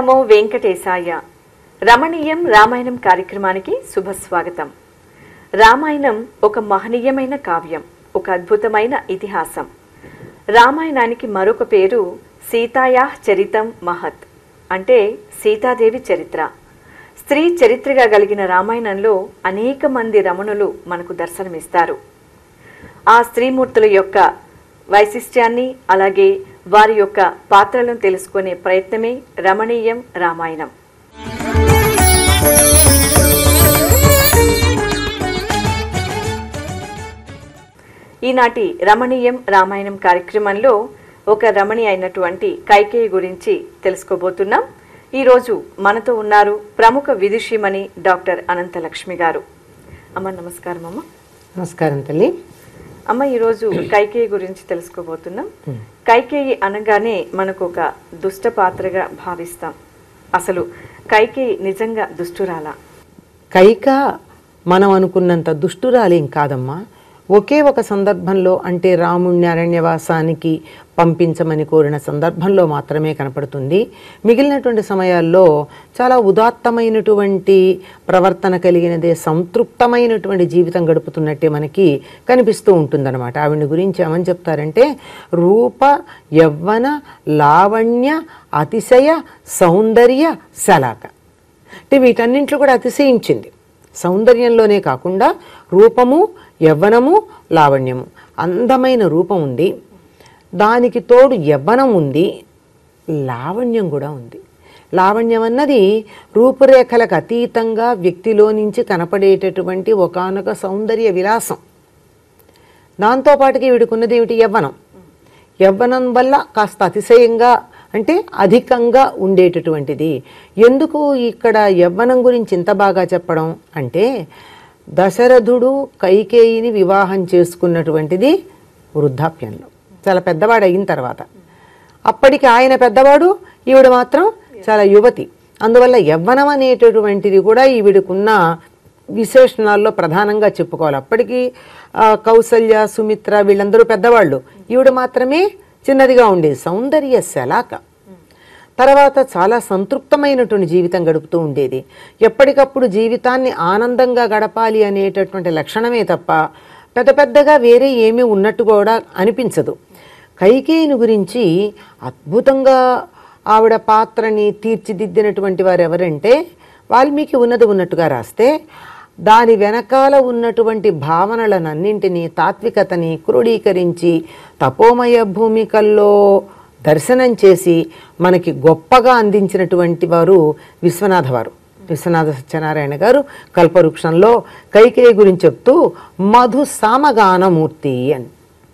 నమో వెంకటేశాయ రమణీయం రామాయణం కార్యక్రమానికి శుభస్వాగతం రామాయణం ఒక మహనీయమైన కావ్యం ఒక అద్భుతమైన ఇతిహాసం రామాయణానికి మరొక పేరు సీతాయా చరితం మహత్ అంటే సీతాదేవి చరిత్ర స్త్రీ చరిత్రగా కలిగిన రామాయణంలో అనేక మంది రమణులు మనకు దర్శనమిస్తారు ఆ స్త్రీమూర్తుల యొక్క వైశిష్ట్యాన్ని అలాగే వారి యొక్క పాత్రలను తెలుసుకునే ప్రయత్నమే రమణీయం రామాయణం ఈనాటి రమణీయం రామాయణం కార్యక్రమంలో ఒక రమణి అయినటువంటి కైకేయి గురించి తెలుసుకోబోతున్నాం ఈరోజు మనతో ఉన్నారు ప్రముఖ విదుషిమణి డాక్టర్ అనంతలక్ష్మి గారు అమ్మ నమస్కారం అమ్మ నమస్కారం తల్లి అమ్మ ఈరోజు కైకేయి గురించి తెలుసుకోబోతున్నాం కైకేయి అనగానే మనకు ఒక దుష్ట పాత్రగా భావిస్తాం అసలు కైకేయి నిజంగా దుష్టురాలా కైక మనం అనుకున్నంత దుష్టురాలేం కాదమ్మా ఒకే ఒక సందర్భంలో అంటే రాముణ్ణి అరణ్యవాసానికి పంపించమని కోరిన సందర్భంలో మాత్రమే కనపడుతుంది మిగిలినటువంటి సమయాల్లో చాలా ఉదాత్తమైనటువంటి ప్రవర్తన కలిగినదే సంతృప్తమైనటువంటి జీవితం గడుపుతున్నట్టే మనకి కనిపిస్తూ ఉంటుందన్నమాట ఆవిడ గురించి ఏమని చెప్తారంటే రూప యవ్వన లావణ్య అతిశయ సౌందర్య శలాక అంటే వీటన్నింటిలో కూడా అతిశయించింది సౌందర్యంలోనే కాకుండా రూపము యవ్వనము లావణ్యము అందమైన రూపం ఉంది దానికి తోడు యవ్వనం ఉంది లావణ్యం కూడా ఉంది లావణ్యం అన్నది రూపురేఖలకు అతీతంగా వ్యక్తిలో నుంచి కనపడేటటువంటి ఒకానొక సౌందర్య విలాసం దాంతోపాటుకి వీడికున్నది ఏమిటి యవ్వనం యవ్వనం వల్ల కాస్త అతిశయంగా అంటే అధికంగా ఉండేటటువంటిది ఎందుకు ఇక్కడ యవ్వనం గురించి ఇంత బాగా చెప్పడం అంటే దశరథుడు కైకేయిని వివాహం చేసుకున్నటువంటిది వృద్ధాప్యంలో చాలా పెద్దవాడు అయిన తర్వాత అప్పటికి ఆయన పెద్దవాడు ఈవిడ మాత్రం చాలా యువతి అందువల్ల యవ్వనం అనేటటువంటిది కూడా ఈవిడకున్న విశేషణాల్లో ప్రధానంగా చెప్పుకోవాలి అప్పటికి ఆ, కౌసల్య సుమిత్ర వీళ్ళందరూ పెద్దవాళ్ళు ఈవిడ మాత్రమే చిన్నదిగా ఉండేది సౌందర్య శలాక తర్వాత చాలా సంతృప్తమైనటువంటి జీవితం గడుపుతూ ఉండేది ఎప్పటికప్పుడు జీవితాన్ని ఆనందంగా గడపాలి అనేటటువంటి లక్షణమే తప్ప పెద్ద పెద్దగా వేరే ఏమీ ఉన్నట్టు కూడా అనిపించదు కైకేయిని గురించి అద్భుతంగా ఆవిడ పాత్రని తీర్చిదిద్దినటువంటి వారు ఎవరంటే వాల్మీకి ఉన్నది ఉన్నట్టుగా రాస్తే దాని వెనకాల ఉన్నటువంటి భావనలనన్నింటినీ తాత్వికతని క్రోడీకరించి తపోమయ భూమికల్లో దర్శనం చేసి మనకి గొప్పగా అందించినటువంటి వారు విశ్వనాథ వారు విశ్వనాథ సత్యనారాయణ గారు కల్పవృక్షంలో కైకేయి గురించి చెప్తూ మధు సామగానమూర్తి అని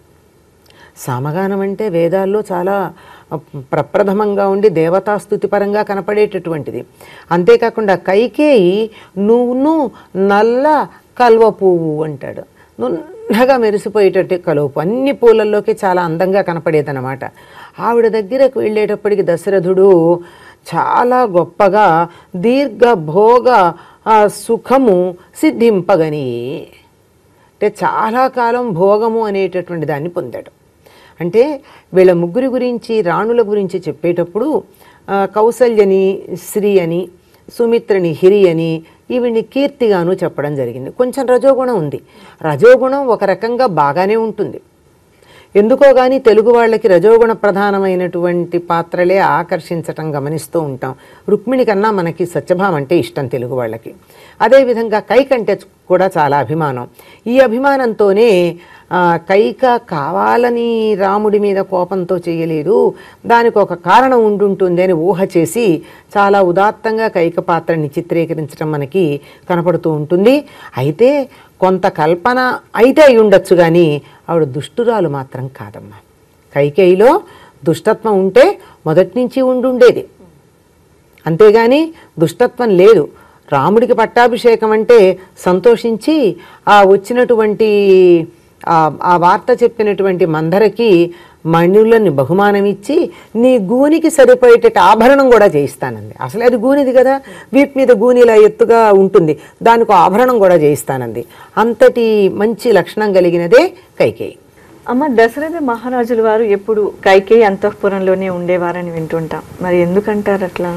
సామగానం అంటే వేదాల్లో చాలా ప్రప్రథమంగా ఉండి దేవతాస్తుతి పరంగా కనపడేటటువంటిది అంతేకాకుండా కైకేయి నువ్వును నల్ల కల్వ పువ్వు అంటాడు నున్నగా మెరిసిపోయేటట్టు కలుపు అన్ని పూలల్లోకి చాలా అందంగా కనపడేదన్నమాట ఆవిడ దగ్గరకు వెళ్ళేటప్పటికి దశరథుడు చాలా గొప్పగా దీర్ఘ భోగ ఆ, సుఖము సిద్ధింపగని అంటే చాలా కాలం భోగము అనేటటువంటి దాన్ని పొందాడు అంటే వీళ్ళ ముగ్గురి గురించి రాణుల గురించి చెప్పేటప్పుడు ఆ, కౌసల్యని శ్రీ అని సుమిత్రని హిరి అని ఈవిని కీర్తిగాను చెప్పడం జరిగింది కొంచెం రజోగుణం ఉంది రజోగుణం ఒక రకంగా బాగానే ఉంటుంది ఎందుకో కానీ తెలుగు వాళ్ళకి రజోగుణ ప్రధానమైనటువంటి పాత్రలే ఆకర్షించటం గమనిస్తూ ఉంటాం రుక్మిణి కన్నా మనకి సత్యభామ అంటే ఇష్టం తెలుగు వాళ్ళకి అదేవిధంగా కైకంటే కూడా చాలా అభిమానం ఈ అభిమానంతోనే ఆ, కైక కావాలని రాముడి మీద కోపంతో చేయలేదు దానికి ఒక కారణం ఉండుంటుంది అని ఊహ చేసి చాలా ఉదాత్తంగా కైక పాత్రని చిత్రీకరించడం మనకి కనపడుతూ ఉంటుంది అయితే కొంత కల్పన అయితే అయి ఉండొచ్చు కానీ ఆవిడ దుష్టురాలు మాత్రం కాదమ్మా కైకేయిలో దుష్టత్వం ఉంటే మొదటి నుంచి ఉండుండేది అంతేగాని దుష్టత్వం లేదు రాముడికి పట్టాభిషేకం అంటే సంతోషించి ఆ వచ్చినటువంటి ఆ- ఆ వార్త చెప్పినటువంటి మందరకి మణులని బహుమానం ఇచ్చి నీ గూనికి సరిపోయేటట్టు ఆభరణం కూడా చేయిస్తానంది అసలు అది గూనిది కదా వీపు మీద గూనిలా ఎత్తుగా ఉంటుంది దానికి ఒక ఆభరణం కూడా చేయిస్తానంది అంతటి మంచి లక్షణం కలిగినదే కైకేయి అమ్మ దశరథ మహారాజుల వారు ఎప్పుడు కైకేయి అంతఃపురంలోనే ఉండేవారని వింటుంటాం మరి ఎందుకంటారు అట్లా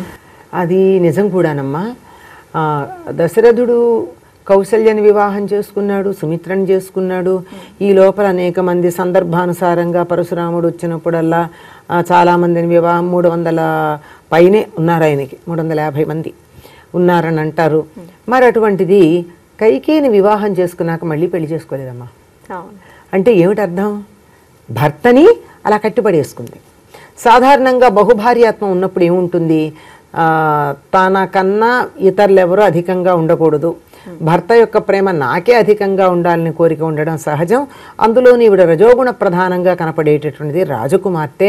అది నిజం కూడానమ్మా ఆ, దశరథుడు కౌశల్యని వివాహం చేసుకున్నాడు సుమిత్రని చేసుకున్నాడు ఈ లోపల అనేక మంది సందర్భానుసారంగా పరశురాముడు వచ్చినప్పుడల్లా ఆ, చాలా మందిని వివాహం మూడు వందల పైనే ఉన్నారు ఆయనకి మూడు వందల యాభై మంది ఉన్నారని అంటారు మరి అటువంటిది కైకేయిని వివాహం చేసుకున్నాక మళ్ళీ పెళ్లి చేసుకోలేదమ్మా అవును అంటే ఏమిటి అర్థం భర్తని అలా కట్టిపడేసుకుంది సాధారణంగా బహుభార్యాత్వం ఉన్నప్పుడు ఏముంటుంది ఆ, తనకన్నా ఇతరులు ఎవరూ అధికంగా ఉండకూడదు భర్త యొక్క ప్రేమ నాకే అధికంగా ఉండాలని కోరిక ఉండడం సహజం అందులోని ఈవిడ రజోగుణ ప్రధానంగా కనపడేటటువంటిది రాజకుమార్తె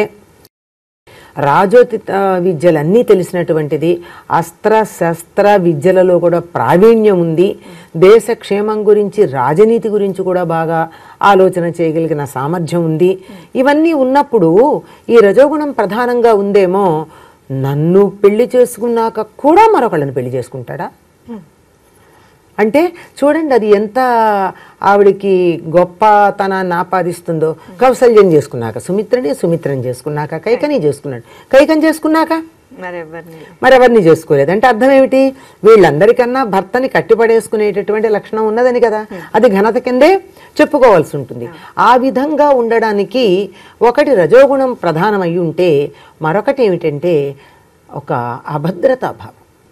రాజోతి ఆ, విద్యలన్నీ తెలిసినటువంటిది అస్త్ర శస్త్ర విద్యలలో కూడా ప్రావీణ్యం ఉంది దేశ క్షేమం గురించి రాజనీతి గురించి కూడా బాగా ఆలోచన చేయగలిగిన సామర్థ్యం ఉంది ఇవన్నీ ఉన్నప్పుడు ఈ రజోగుణం ప్రధానంగా ఉందేమో నన్ను పెళ్లి చేసుకున్నాక కూడా మరొకళ్ళని పెళ్లి చేసుకుంటాడా అంటే చూడండి అది ఎంత ఆవిడికి గొప్పతనాన్ని ఆపాదిస్తుందో కౌసల్యం చేసుకున్నాక సుమిత్రని సుమిత్రని చేసుకున్నాక కైకని చేసుకున్నాడు కైకని చేసుకున్నాక మరెవరిని మరెవరిని చేసుకోలేదు అంటే అర్థం ఏమిటి వీళ్ళందరికన్నా భర్తని కట్టిపడేసుకునేటటువంటి లక్షణం ఉన్నదని కదా అది ఘనత కిందే చెప్పుకోవాల్సి ఉంటుంది ఆ విధంగా ఉండడానికి ఒకటి రజోగుణం ప్రధానమై ఉంటే మరొకటి ఏమిటంటే ఒక అభద్రతా భావం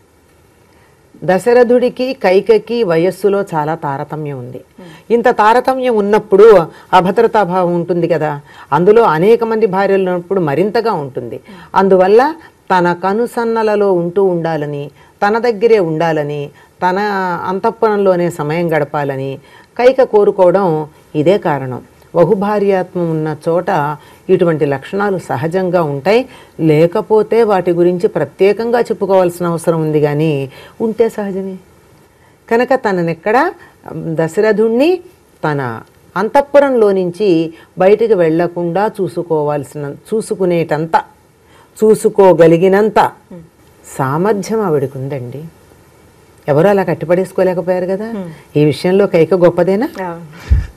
దశరథుడికి కైకకి వయస్సులో చాలా తారతమ్యం ఉంది ఇంత తారతమ్యం ఉన్నప్పుడు అభద్రతాభావం ఉంటుంది కదా అందులో అనేక మంది భార్యలు ఉన్నప్పుడు మరింతగా ఉంటుంది అందువల్ల తన కనుసన్నలలో ఉంటూ ఉండాలని తన దగ్గరే ఉండాలని తన అంతఃపురంలోనే సమయం గడపాలని కైక కోరుకోవడం ఇదే కారణం బహుభార్యాత్మం ఉన్న చోట ఇటువంటి లక్షణాలు సహజంగా ఉంటాయి లేకపోతే వాటి గురించి ప్రత్యేకంగా చెప్పుకోవాల్సిన అవసరం ఉంది కానీ ఉంటే సహజమే కనుక తననెక్కడ దశరథుణ్ణి తన అంతఃపురంలో నుంచి బయటికి వెళ్లకుండా చూసుకోవాల్సిన చూసుకునేటంత చూసుకోగలిగినంత సామర్థ్యం ఆవిడకు ఉందండి ఎవరు అలా కట్టిపడేసుకోలేకపోయారు కదా ఈ విషయంలో కైక గొప్పదేనా అవును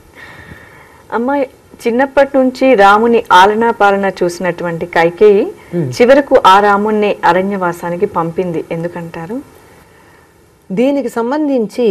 అమ్మ చిన్నప్పటి నుంచి రాముని ఆలనా పాలన చూసినటువంటి కైకేయి చివరకు ఆ రాముణ్ణి అరణ్యవాసానికి పంపింది ఎందుకంటారు దీనికి సంబంధించి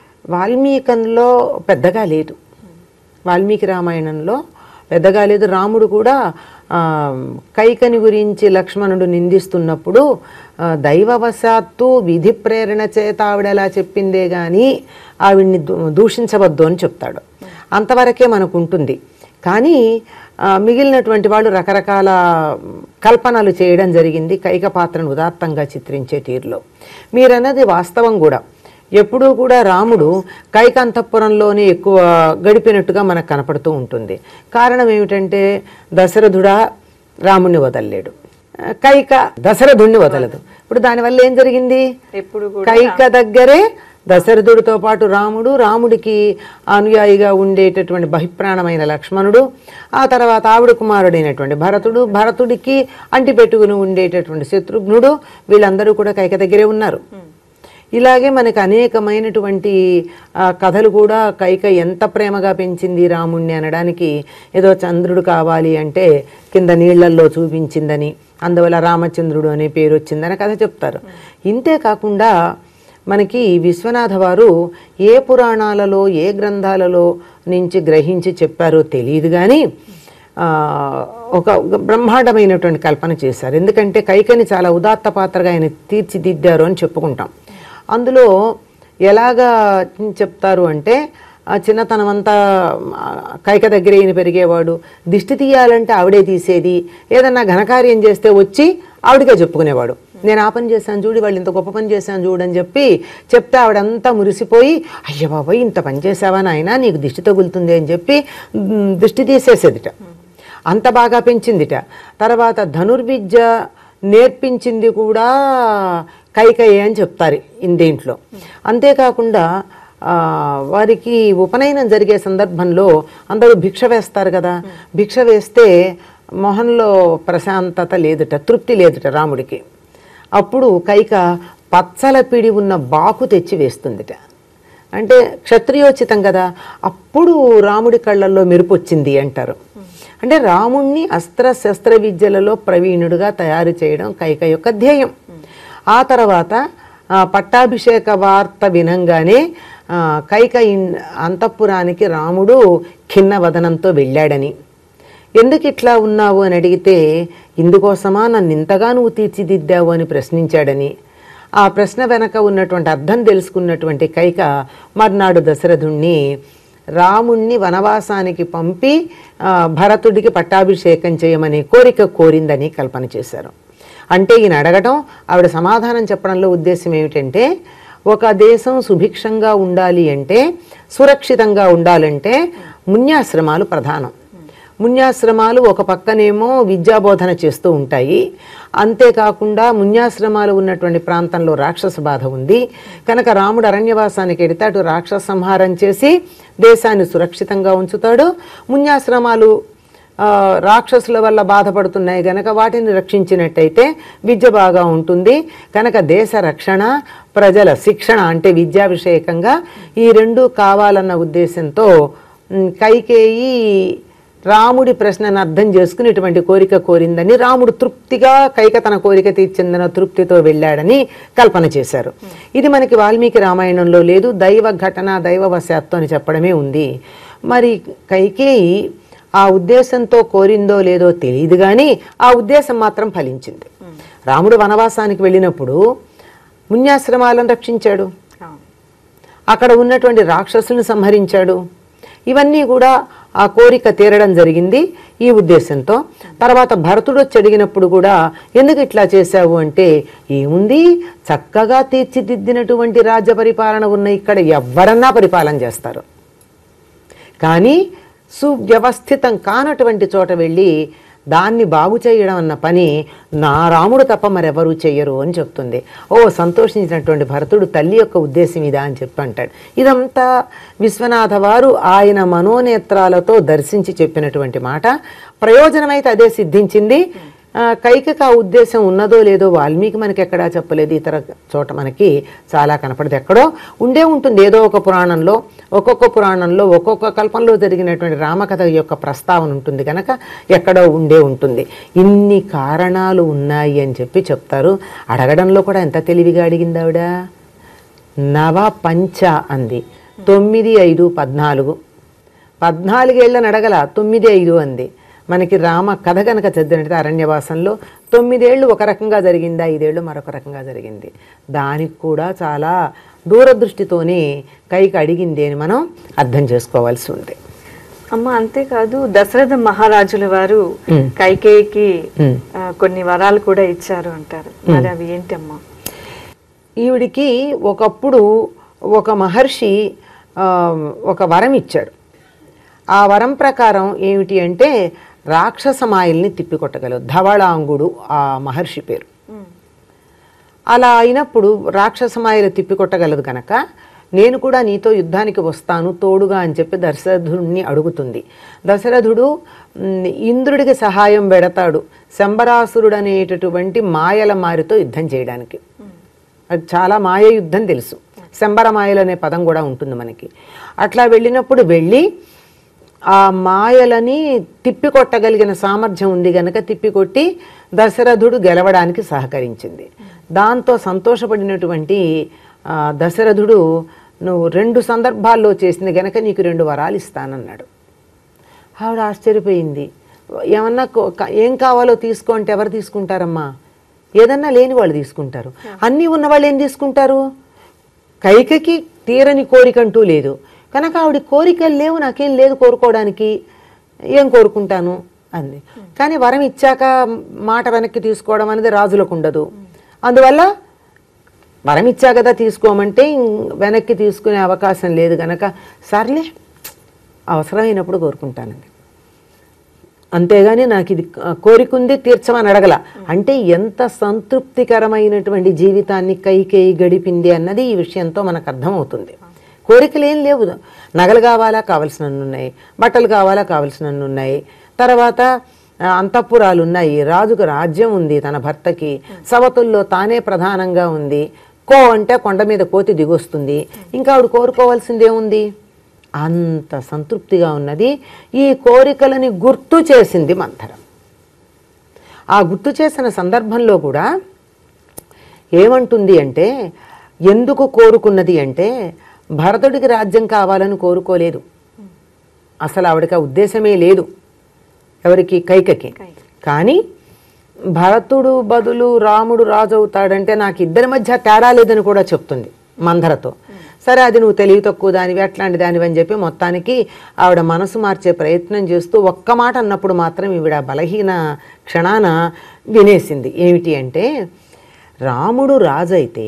వాల్మీకంలో పెద్దగా లేదు వాల్మీకి రామాయణంలో పెద్దగా లేదు రాముడు కూడా ఆ, కైకని గురించి లక్ష్మణుడు నిందిస్తున్నప్పుడు ఆ, దైవవశాత్తు విధి ప్రేరణ చేత ఆవిడ ఎలా చెప్పిందే కానీ ఆవిడ్ని దూ- దూషించవద్దు అని చెప్తాడు అంతవరకే మనకు ఉంటుంది కానీ ఆ, మిగిలినటువంటి వాళ్ళు రకరకాల కల్పనలు చేయడం జరిగింది కైక పాత్రను ఉదాత్తంగా చిత్రించే తీరులో మీరన్నది వాస్తవం కూడా ఎప్పుడూ కూడా రాముడు కైకంతపురంలోనే ఎక్కువ గడిపినట్టుగా మనకు కనపడుతూ ఉంటుంది కారణం ఏమిటంటే దశరథుడా రాముణ్ణి వదలలేడు ఆ, కైక దశరథుణ్ణి వదలదు ఇప్పుడు దానివల్ల ఏం జరిగింది ఎప్పుడు కూడా కైక దగ్గరే దశరథుడితో పాటు రాముడు రాముడికి అనుయాయిగా ఉండేటటువంటి బహిప్రాణమైన లక్ష్మణుడు ఆ తర్వాత ఆవిడ కుమారుడైనటువంటి భరతుడు భరతుడికి అంటి పెట్టుకుని ఉండేటటువంటి శత్రుఘ్నుడు వీళ్ళందరూ కూడా కైక దగ్గరే ఉన్నారు ఇలాగే మనకు అనేకమైనటువంటి ఆ, కథలు కూడా కైక ఎంత ప్రేమగా పెంచింది రాముణ్ణి అనడానికి ఏదో చంద్రుడు కావాలి అంటే కింద నీళ్లల్లో చూపించిందని అందువల్ల రామచంద్రుడు అనే పేరు వచ్చిందని కథ చెప్తారు ఇంతే కాకుండా మనకి విశ్వనాథ వారు ఏ పురాణాలలో ఏ గ్రంథాలలో నుంచి గ్రహించి చెప్పారో తెలియదు కానీ ఆ, ఒక బ్రహ్మాండమైనటువంటి కల్పన చేశారు ఎందుకంటే కైకని చాలా ఉదాత్త పాత్రగా ఆయన తీర్చిదిద్దారు అని చెప్పుకుంటాం అందులో ఎలాగా చెప్తారు అంటే ఆ చిన్నతనం అంతా ఆ, కైక దగ్గర ఈయన పెరిగేవాడు దిష్టి తీయాలంటే ఆవిడే తీసేది ఏదన్నా ఘనకార్యం చేస్తే వచ్చి ఆవిడగా చెప్పుకునేవాడు నేను ఆ పని చేశాను చూడు వాళ్ళు ఇంత గొప్ప పని చేశాను చూడు అని చెప్పి చెప్తే ఆవిడంతా మురిసిపోయి అయ్య బాబాయ్ ఇంత పని చేసావా నాయనా నీకు దిష్టి తగులుతుంది అని చెప్పి మ్, దిష్టి తీసేసేదిట అంత బాగా పెంచిందిట తర్వాత ధనుర్విద్య నేర్పించింది కూడా కైకయ్య అని చెప్తారు ఇందేంట్లో అంతేకాకుండా ఆ, వారికి ఉపనయనం జరిగే సందర్భంలో అందరూ భిక్ష వేస్తారు కదా భిక్ష వేస్తే మొహంలో ప్రశాంతత లేదుట తృప్తి లేదుట రాముడికి అప్పుడు కైక పచ్చల పిడి ఉన్న బాకు తెచ్చి వేస్తుందిట అంటే క్షత్రియోచితం కదా అప్పుడు రాముడి కళ్ళల్లో మెరుపు వచ్చింది అంటారు అంటే రాముణ్ణి అస్త్ర శస్త్ర విద్యలలో ప్రవీణుడుగా తయారు చేయడం కైక యొక్క ధ్యేయం ఆ తర్వాత ఆ, పట్టాభిషేక వార్త వినంగానే ఆ, కైక ఇన్- అంతఃపురానికి రాముడు ఖిన్న వదనంతో వెళ్ళాడని ఎందుకు ఇట్లా ఉన్నావు అని అడిగితే ఇందుకోసమా నన్ను ఇంతగా నువ్వు తీర్చిదిద్దావు అని ప్రశ్నించాడని ఆ ప్రశ్న వెనక ఉన్నటువంటి అర్థం తెలుసుకున్నటువంటి కైక మర్నాడు దశరథుణ్ణి రాముణ్ణి వనవాసానికి పంపి ఆ, భరతుడికి పట్టాభిషేకం చేయమనే కోరిక కోరిందని కల్పన చేశారు అంటే ఈయన అడగటం ఆవిడ సమాధానం చెప్పడంలో ఉద్దేశం ఏమిటంటే ఒక దేశం సుభిక్షంగా ఉండాలి అంటే సురక్షితంగా ఉండాలంటే మున్యాశ్రమాలు ప్రధానం మున్యాశ్రమాలు ఒక పక్కనేమో విద్యాబోధన చేస్తూ ఉంటాయి అంతేకాకుండా మున్యాశ్రమాలు ఉన్నటువంటి ప్రాంతంలో రాక్షస బాధ ఉంది కనుక రాముడు అరణ్యవాసానికి వెడితే అటు రాక్షస సంహారం చేసి దేశాన్ని సురక్షితంగా ఉంచుతాడు మున్యాశ్రమాలు ఆ, రాక్షసుల వల్ల బాధపడుతున్నాయి గనక వాటిని రక్షించినట్టయితే విద్య బాగా ఉంటుంది కనుక దేశ రక్షణ ప్రజల శిక్షణ అంటే విద్యా విషయకంగా ఈ రెండు కావాలన్న ఉద్దేశంతో ఉమ్, కైకేయి రాముడి ప్రశ్నను అర్థం చేసుకుని ఇటువంటి కోరిక కోరిందని రాముడు తృప్తిగా కైక తన కోరిక తీర్చిందన తృప్తితో వెళ్ళాడని కల్పన చేశారు ఇది మనకి వాల్మీకి రామాయణంలో లేదు దైవ ఘటన దైవవశాత్తు అని చెప్పడమే ఉంది మరి కైకేయి ఆ ఉద్దేశంతో కోరిందో లేదో తెలియదు కానీ ఆ ఉద్దేశం మాత్రం ఫలించింది రాముడు వనవాసానికి వెళ్ళినప్పుడు మున్యాశ్రమాలను రక్షించాడు అవును. అక్కడ ఉన్నటువంటి రాక్షసులను సంహరించాడు ఇవన్నీ కూడా ఆ కోరిక తీరడం జరిగింది ఈ ఉద్దేశంతో తర్వాత భరతుడు వచ్చి అడిగినప్పుడు కూడా ఎందుకు ఇట్లా చేశావు అంటే ఏముంది చక్కగా తీర్చిదిద్దినటువంటి రాజ్య పరిపాలన ఉన్న ఇక్కడ ఎవరన్నా పరిపాలన చేస్తారు కానీ సువ్యవస్థితం కానటువంటి చోట వెళ్ళి దాన్ని బాగు చేయడం అన్న పని నా రాముడు తప్ప మరెవరూ చెయ్యరు అని చెప్తుంది ఓ సంతోషించినటువంటి భరతుడు తల్లి యొక్క ఉద్దేశం ఇదా అని చెప్పి అంటాడు ఇదంతా విశ్వనాథ వారు ఆయన మనోనేత్రాలతో దర్శించి చెప్పినటువంటి మాట ప్రయోజనమైతే అదే సిద్ధించింది ఆ, కైకకు ఆ ఉద్దేశం ఉన్నదో లేదో వాల్మీకి మనకి ఎక్కడా చెప్పలేదు ఇతర చోట మనకి చాలా కనపడదు ఎక్కడో ఉండే ఉంటుంది ఏదో ఒక పురాణంలో ఒక్కొక్క పురాణంలో ఒక్కొక్క కల్పంలో జరిగినటువంటి రామకథ యొక్క ప్రస్తావన ఉంటుంది కనుక ఎక్కడో ఉండే ఉంటుంది ఇన్ని కారణాలు ఉన్నాయి అని చెప్పి చెప్తారు అడగడంలో కూడా ఎంత తెలివిగా అడిగింది ఆవిడ నవ పంచ అంది తొమ్మిది ఐదు పద్నాలుగు పద్నాలుగేళ్ళని అడగల తొమ్మిది ఐదు అంది మనకి రామ కథ కనుక చదివినట్టు అరణ్యవాసంలో తొమ్మిదేళ్ళు ఒక రకంగా జరిగింది ఐదేళ్ళు మరొక రకంగా జరిగింది దానికి కూడా చాలా దూరదృష్టితోనే కైకి అడిగింది అని మనం అర్థం చేసుకోవాల్సి ఉంది అమ్మ అంతేకాదు దశరథ మహారాజుల వారు మ్. కైకేయికి మ్. ఆ, కొన్ని వరాలు కూడా ఇచ్చారు అంటారు మరి అవి ఏంటమ్మా ఈవిడికి ఒకప్పుడు ఒక మహర్షి ఆ, ఒక వరం ఇచ్చాడు ఆ వరం ప్రకారం ఏమిటి అంటే రాక్షస మాయల్ని తిప్పికొట్టగలవు ధవళాంగుడు ఆ మహర్షి పేరు మ్. అలా అయినప్పుడు రాక్షస మాయలు తిప్పికొట్టగలదు కనుక నేను కూడా నీతో యుద్ధానికి వస్తాను తోడుగా అని చెప్పి దశరథుడిని అడుగుతుంది దశరథుడు మ్, ఇంద్రుడికి సహాయం పెడతాడు శంబరాసురుడు అనేటటువంటి మాయల మారితో యుద్ధం చేయడానికి అది చాలా మాయ యుద్ధం తెలుసు శంబర మాయలు అనే పదం కూడా ఉంటుంది మనకి అట్లా వెళ్ళినప్పుడు వెళ్ళి ఆ మాయలని తిప్పికొట్టగలిగిన సామర్థ్యం ఉంది గనక తిప్పికొట్టి దశరథుడు గెలవడానికి సహకరించింది దాంతో సంతోషపడినటువంటి ఆ, దశరథుడు నువ్వు రెండు సందర్భాల్లో చేసింది గనక నీకు రెండు వరాలు ఇస్తానన్నాడు ఆవిడ ఆశ్చర్యపోయింది ఏమన్నా కో- క- ఏం కావాలో తీసుకో అంటే ఎవరు తీసుకుంటారమ్మా ఏదన్నా లేని వాళ్ళు తీసుకుంటారు అన్నీ ఉన్న వాళ్ళు ఏం తీసుకుంటారు కైకకి తీరని కోరికంటూ లేదు కనుక ఆవిడ కోరికలు లేవు నాకేం లేదు కోరుకోవడానికి ఏం కోరుకుంటాను అంది కానీ వరం ఇచ్చాక మాట వెనక్కి తీసుకోవడం అనేది రాజులకు ఉండదు అందువల్ల వరం ఇచ్చా కదా తీసుకోమంటే ఇం- వెనక్కి తీసుకునే అవకాశం లేదు గనక సర్లే అవసరమైనప్పుడు కోరుకుంటానండి అంతేగాని నాకు ఇది క- కోరికుంది తీర్చమని అడగల అంటే ఎంత సంతృప్తికరమైనటువంటి జీవితాన్ని కైకేయి గడిపింది అన్నది ఈ విషయంతో మనకు అర్థమవుతుంది కోరికలు ఏం లేవు నగలు కావాలా కావలసినన్ని ఉన్నాయి బట్టలు కావాలా కావలసినన్ని ఉన్నాయి తర్వాత ఆ, అంతఃపురాలు ఉన్నాయి రాజుకు రాజ్యం ఉంది తన భర్తకి సవతుల్లో తానే ప్రధానంగా ఉంది కో అంటే కొండ మీద కోతి దిగొస్తుంది ఇంకా ఆవిడ కోరుకోవాల్సిందేముంది అంత సంతృప్తిగా ఉన్నది ఈ కోరికలని గుర్తు చేసింది మంథర ఆ గుర్తు చేసిన సందర్భంలో కూడా ఏమంటుంది అంటే ఎందుకు కోరుకున్నది అంటే భరతుడికి రాజ్యం కావాలని కోరుకోలేదు అసలు ఆవిడకి ఆ ఉద్దేశమే లేదు ఎవరికి కైకకి కైక. కానీ భరతుడు బదులు రాముడు రాజు అవుతాడంటే నాకు ఇద్దరి మధ్య తేడా లేదని కూడా చెప్తుంది మందరతో సరే అది నువ్వు తెలివి తక్కువ దానివి అట్లాంటి దానివి అని చెప్పి మొత్తానికి ఆవిడ మనసు మార్చే ప్రయత్నం చేస్తూ ఒక్క మాట అన్నప్పుడు మాత్రం ఈవిడ బలహీన క్షణాన వినేసింది ఏమిటి అంటే రాముడు రాజు అయితే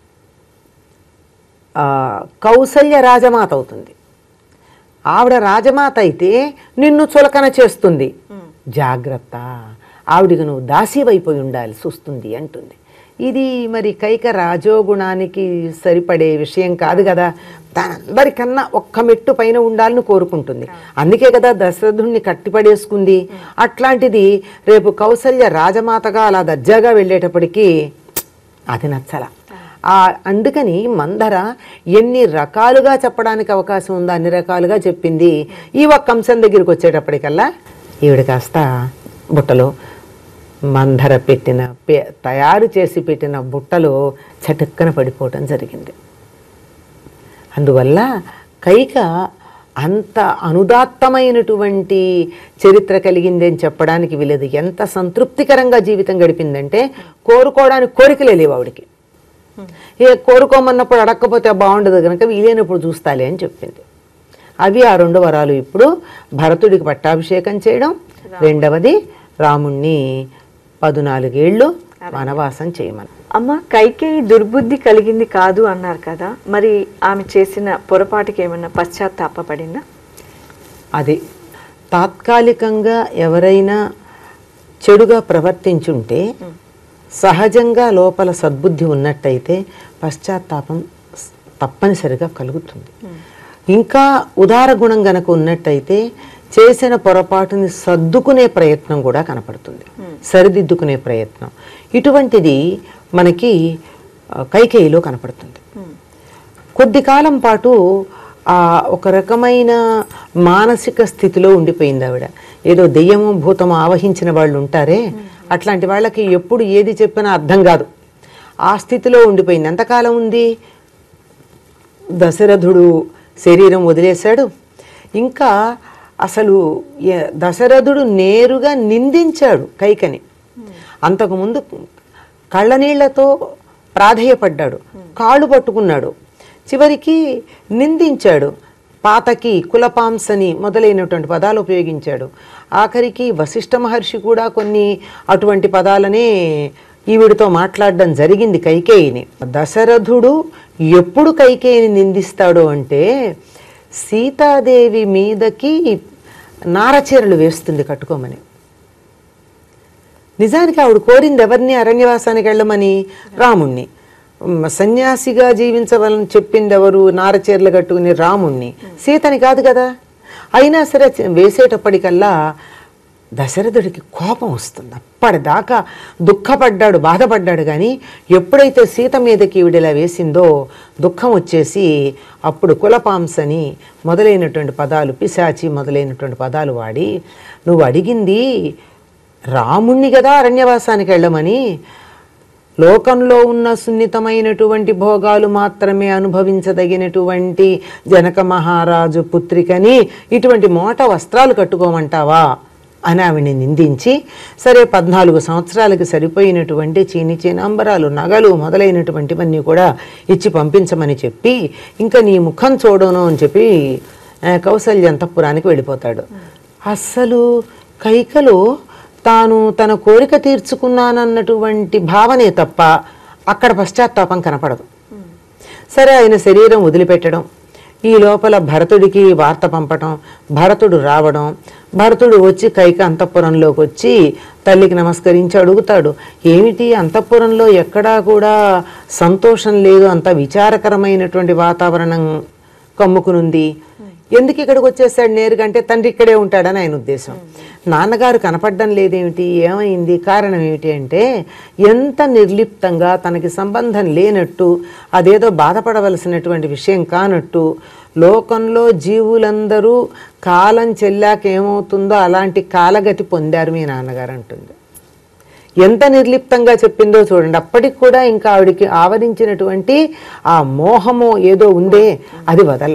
ఆ, కౌసల్య రాజమాత అవుతుంది ఆవిడ రాజమాత అయితే నిన్ను చులకన చేస్తుంది జాగ్రత్త ఆవిడికి నువ్వు దాసీవైపోయి ఉండాల్సి వస్తుంది అంటుంది ఇది మరి కైక రాజోగుణానికి సరిపడే విషయం కాదు కదా దానందరికన్నా ఒక్క మెట్టు పైన ఉండాలని కోరుకుంటుంది అందుకే కదా దశరథుణ్ణి కట్టిపడేసుకుంది అట్లాంటిది రేపు కౌసల్య రాజమాతగా అలా దర్జాగా వెళ్ళేటప్పటికీ అది నచ్చల ఆ అందుకని మందర ఎన్ని రకాలుగా చెప్పడానికి అవకాశం ఉందో అన్ని రకాలుగా చెప్పింది ఈ ఒక్క అంశం దగ్గరికి వచ్చేటప్పటికల్లా ఈవిడ కాస్త బుట్టలో మందర పెట్టిన పే- తయారు చేసి పెట్టిన బుట్టలో చటుక్కన పడిపోవటం జరిగింది అందువల్ల కైక అంత అనుదాత్తమైనటువంటి చరిత్ర కలిగింది అని చెప్పడానికి వీలేదు ఎంత సంతృప్తికరంగా జీవితం గడిపిందంటే కోరుకోవడానికి కోరికలే లేవు ఆవిడికి ఏ కోరుకోమన్నప్పుడు అడగకపోతే బాగుండదు కనుక వీలైనప్పుడు చూస్తాలే అని చెప్పింది అవి ఆ రెండు వరాలు ఇప్పుడు భరతుడికి పట్టాభిషేకం చేయడం రెండవది రాముణ్ణి పదునాలుగేళ్ళు వనవాసం చేయమని అమ్మ కైకేయి దుర్బుద్ధి కలిగింది కాదు అన్నారు కదా మరి ఆమె చేసిన పొరపాటుకి ఏమన్నా పశ్చాత్తాపపడిందా అది తాత్కాలికంగా ఎవరైనా చెడుగా ప్రవర్తించుంటే సహజంగా లోపల సద్బుద్ధి ఉన్నట్టయితే పశ్చాత్తాపం స్- తప్పనిసరిగా కలుగుతుంది ఇంకా ఉదార గుణం గనక ఉన్నట్టయితే చేసిన పొరపాటుని సర్దుకునే ప్రయత్నం కూడా కనపడుతుంది సరిదిద్దుకునే ప్రయత్నం ఇటువంటిది మనకి ఆ, కైకేయిలో కనపడుతుంది కొద్ది కాలం పాటు ఆ ఒక రకమైన మానసిక స్థితిలో ఉండిపోయింది ఆవిడ ఏదో దెయ్యము భూతము ఆవహించిన వాళ్ళు ఉంటారే అట్లాంటి వాళ్ళకి ఎప్పుడు ఏది చెప్పినా అర్థం కాదు ఆ స్థితిలో ఉండిపోయింది ఎంతకాలం ఉంది దశరథుడు శరీరం వదిలేశాడు ఇంకా అసలు ఎ- దశరథుడు నేరుగా నిందించాడు కైకని అంతకుముందు కళ్ళనీళ్లతో ప్రాధేయపడ్డాడు కాళ్ళు పట్టుకున్నాడు చివరికి నిందించాడు పాతకి కులపాంసని మొదలైనటువంటి పదాలు ఉపయోగించాడు ఆఖరికి వశిష్ఠ మహర్షి కూడా కొన్ని అటువంటి పదాలనే ఈవిడితో మాట్లాడడం జరిగింది కైకేయిని దశరథుడు ఎప్పుడు కైకేయిని నిందిస్తాడు అంటే సీతాదేవి మీదకి నారచీరలు వేస్తుంది కట్టుకోమని నిజానికి ఆవిడ కోరింది ఎవరిని అరణ్యవాసానికి వెళ్ళమని రాముణ్ణి మ్, సన్యాసిగా జీవించవాలని చెప్పింది ఎవరు నారచీరలు కట్టుకుని రాముణ్ణి సీతని కాదు కదా అయినా సరే చ- వేసేటప్పటికల్లా దశరథుడికి కోపం వస్తుంది అప్పటిదాకా దుఃఖపడ్డాడు బాధపడ్డాడు కానీ ఎప్పుడైతే సీత మీదకి ఈవిడిలా వేసిందో దుఃఖం వచ్చేసి అప్పుడు కులపాంసని మొదలైనటువంటి పదాలు పిశాచి మొదలైనటువంటి పదాలు వాడి నువ్వు అడిగింది రాముణ్ణి కదా అరణ్యవాసానికి వెళ్ళమని లోకంలో ఉన్న సున్నితమైనటువంటి భోగాలు మాత్రమే అనుభవించదగినటువంటి జనక మహారాజు పుత్రికని ఇటువంటి మోట వస్త్రాలు కట్టుకోమంటావా అని ఆవిడ్ని నిందించి సరే పద్నాలుగు సంవత్సరాలకి సరిపోయినటువంటి చీని చీనాంబరాలు నగలు మొదలైనటువంటివన్నీ కూడా ఇచ్చి పంపించమని చెప్పి ఇంకా నీ ముఖం చూడను అని చెప్పి ఆ, కౌసల్య అంతఃపురానికి వెళ్ళిపోతాడు అస్సలు కైకలో తాను తన కోరిక తీర్చుకున్నానన్నటువంటి భావనే తప్ప అక్కడ పశ్చాత్తాపం కనపడదు సరే ఆయన శరీరం వదిలిపెట్టడం ఈ లోపల భరతుడికి వార్త పంపటం భరతుడు రావడం భరతుడు వచ్చి కైక అంతఃపురంలోకి వచ్చి తల్లికి నమస్కరించి అడుగుతాడు ఏమిటి అంతఃపురంలో ఎక్కడా కూడా సంతోషం లేదు అంత విచారకరమైనటువంటి వాతావరణం కమ్ముకునుంది ఎందుకు ఇక్కడికి వచ్చేసాడు నేరుగా అంటే తండ్రి ఇక్కడే ఉంటాడని ఆయన ఉద్దేశం నాన్నగారు కనపడడం లేదేమిటి ఏమైంది కారణం ఏమిటి అంటే ఎంత నిర్లిప్తంగా తనకి సంబంధం లేనట్టు అదేదో బాధపడవలసినటువంటి విషయం కానట్టు లోకంలో జీవులందరూ కాలం చెల్లాక ఏమవుతుందో అలాంటి కాలగతి పొందారు మీ నాన్నగారు అంటుంది ఎంత నిర్లిప్తంగా చెప్పిందో చూడండి అప్పటికి కూడా ఇంకా ఆవిడికి ఆవరించినటువంటి ఆ మోహము ఏదో ఉందే అది వదల్ల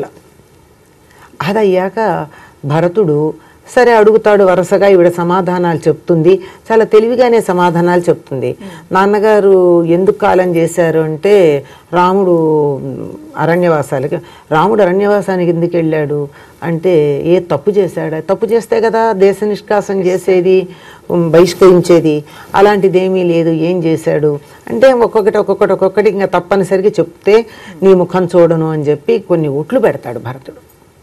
అదయ్యాక భరతుడు సరే అడుగుతాడు వరుసగా ఈవిడ సమాధానాలు చెప్తుంది చాలా తెలివిగానే సమాధానాలు చెప్తుంది నాన్నగారు ఎందుకు కాలం చేశారు అంటే రాముడు అరణ్యవాసాలకి రాముడు అరణ్యవాసానికి ఎందుకు వెళ్ళాడు అంటే ఏ తప్పు చేశాడా తప్పు చేస్తే కదా దేశ నిష్కాసం చేసేది ఉమ్, బహిష్కరించేది అలాంటిది ఏమీ లేదు ఏం చేశాడు అంటే ఒక్కొక్కటి ఒక్కొక్కటి ఒక్కొక్కటి ఇంకా తప్పనిసరిగా చెప్తే నీ ముఖం చూడను అని చెప్పి కొన్ని ఉట్లు పెడతాడు భరతుడు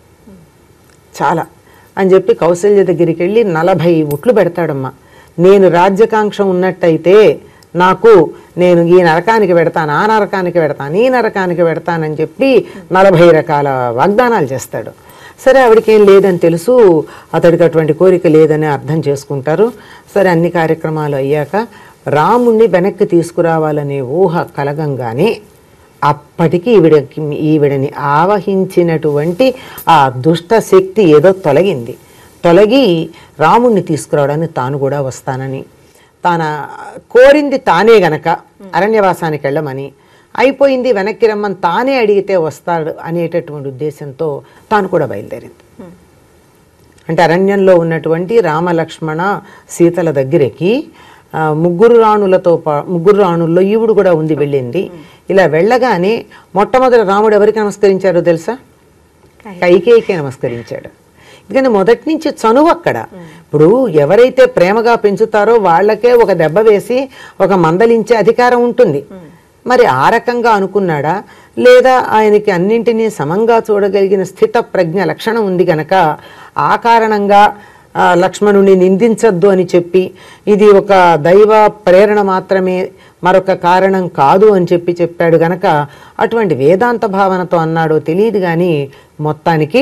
చాలా అని చెప్పి కౌశల్య దగ్గరికి వెళ్ళి నలభై ఉట్లు పెడతాడమ్మా నేను రాజ్యకాంక్ష ఉన్నట్టయితే నాకు నేను ఈ నరకానికి పెడతాను ఆ నరకానికి పెడతాను ఈ నరకానికి పెడతానని చెప్పి నలభై రకాల వాగ్దానాలు చేస్తాడు సరే ఆవిడకి ఏం లేదని తెలుసు అతడికి అటువంటి కోరిక లేదని అర్థం చేసుకుంటారు సరే అన్ని కార్యక్రమాలు అయ్యాక రాముణ్ణి వెనక్కి తీసుకురావాలనే ఊహ కలగంగానే అప్పటికి ఈవిడకి ఈవిడని ఆవహించినటువంటి ఆ దుష్ట శక్తి ఏదో తొలగింది తొలగి రాముణ్ణి తీసుకురావడానికి తాను కూడా వస్తానని తన కోరింది తానే గనక అరణ్యవాసానికి వెళ్ళమని అయిపోయింది వెనక్కి రమ్మని తానే అడిగితే వస్తాడు అనేటటువంటి ఉద్దేశంతో తాను కూడా బయలుదేరింది అంటే అరణ్యంలో ఉన్నటువంటి రామలక్ష్మణ సీతల దగ్గరికి ఆ, ముగ్గురు రాణులతో పా ముగ్గురు రాణుల్లో ఈవిడు కూడా ఉంది వెళ్ళింది ఇలా వెళ్ళగానే మొట్టమొదటి రాముడు ఎవరికి నమస్కరించారో తెలుసా కైకేయికే నమస్కరించాడు ఎందుకంటే మొదటి నుంచి చనువు అక్కడ ఇప్పుడు ఎవరైతే ప్రేమగా పెంచుతారో వాళ్ళకే ఒక దెబ్బ వేసి ఒక మందలించే అధికారం ఉంటుంది మరి ఆ రకంగా అనుకున్నాడా లేదా ఆయనకి అన్నింటినీ సమంగా చూడగలిగిన స్థిత ప్రజ్ఞ లక్షణం ఉంది గనక ఆ కారణంగా ఆ, లక్ష్మణుని నిందించద్దు అని చెప్పి ఇది ఒక దైవ ప్రేరణ మాత్రమే మరొక కారణం కాదు అని చెప్పి చెప్పాడు గనక అటువంటి వేదాంత భావనతో అన్నాడో తెలియదు కానీ మొత్తానికి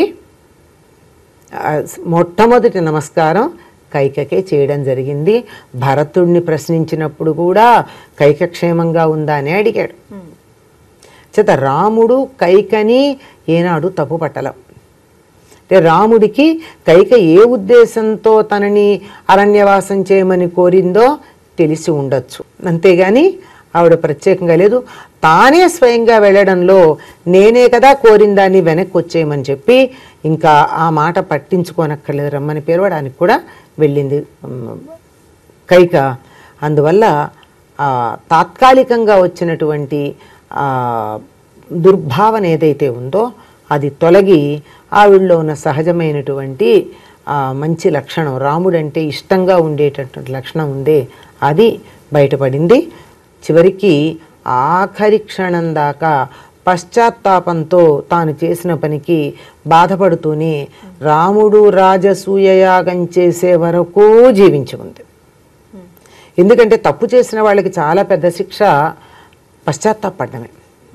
ఆ, మొట్టమొదటి నమస్కారం కైకకే చేయడం జరిగింది భరతుడిని ప్రశ్నించినప్పుడు కూడా కైక క్షేమంగా ఉందా అని అడిగాడు చేత రాముడు కైకని ఏనాడు తప్పు పట్టలం అంటే రాముడికి కైక ఏ ఉద్దేశంతో తనని అరణ్యవాసం చేయమని కోరిందో తెలిసి ఉండొచ్చు అంతేగాని ఆవిడ ప్రత్యేకంగా లేదు తానే స్వయంగా వెళ్ళడంలో నేనే కదా కోరిన దాన్ని వెనక్కి వచ్చేయమని చెప్పి ఇంకా ఆ మాట పట్టించుకోనక్కర్లేదు రమ్మని పేరవడానికి కూడా వెళ్ళింది ఉమ్, కైక అందువల్ల ఆ, తాత్కాలికంగా వచ్చినటువంటి ఆ, దుర్భావన ఏదైతే ఉందో అది తొలగి ఆవిడలో ఉన్న సహజమైనటువంటి ఆ, మంచి లక్షణం రాముడంటే ఇష్టంగా ఉండేటటువంటి లక్షణం ఉందే అది బయటపడింది చివరికి ఆఖరి క్షణం దాకా పశ్చాత్తాపంతో తాను చేసిన పనికి బాధపడుతూనే రాముడు రాజసూయయాగం చేసే వరకు జీవించి ఉంది ఎందుకంటే తప్పు చేసిన వాళ్ళకి చాలా పెద్ద శిక్ష పశ్చాత్తాపడమే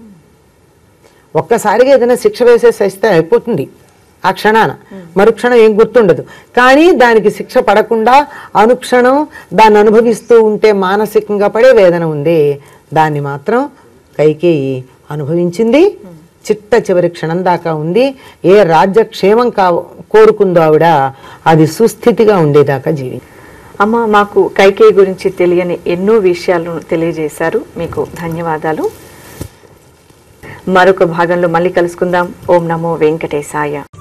ఒక్కసారిగా ఏదైనా శిక్ష వేసేసేస్తే అయిపోతుంది ఆ క్షణాన మరుక్షణం ఏం గుర్తుండదు కానీ దానికి శిక్ష పడకుండా అనుక్షణం దాన్ని అనుభవిస్తూ ఉంటే మానసికంగా పడే వేదన ఉంది దాన్ని మాత్రం కైకేయి అనుభవించింది చిట్ట చివరి క్షణం దాకా ఉంది ఏ రాజ్యక్షేమం కా కోరుకుందో ఆవిడ అది సుస్థితిగా ఉండేదాకా జీవి అమ్మ మాకు కైకేయి గురించి తెలియని ఎన్నో విషయాలను తెలియజేశారు మీకు ధన్యవాదాలు మరొక భాగంలో మళ్ళీ కలుసుకుందాం ఓం నమో వెంకటేశాయ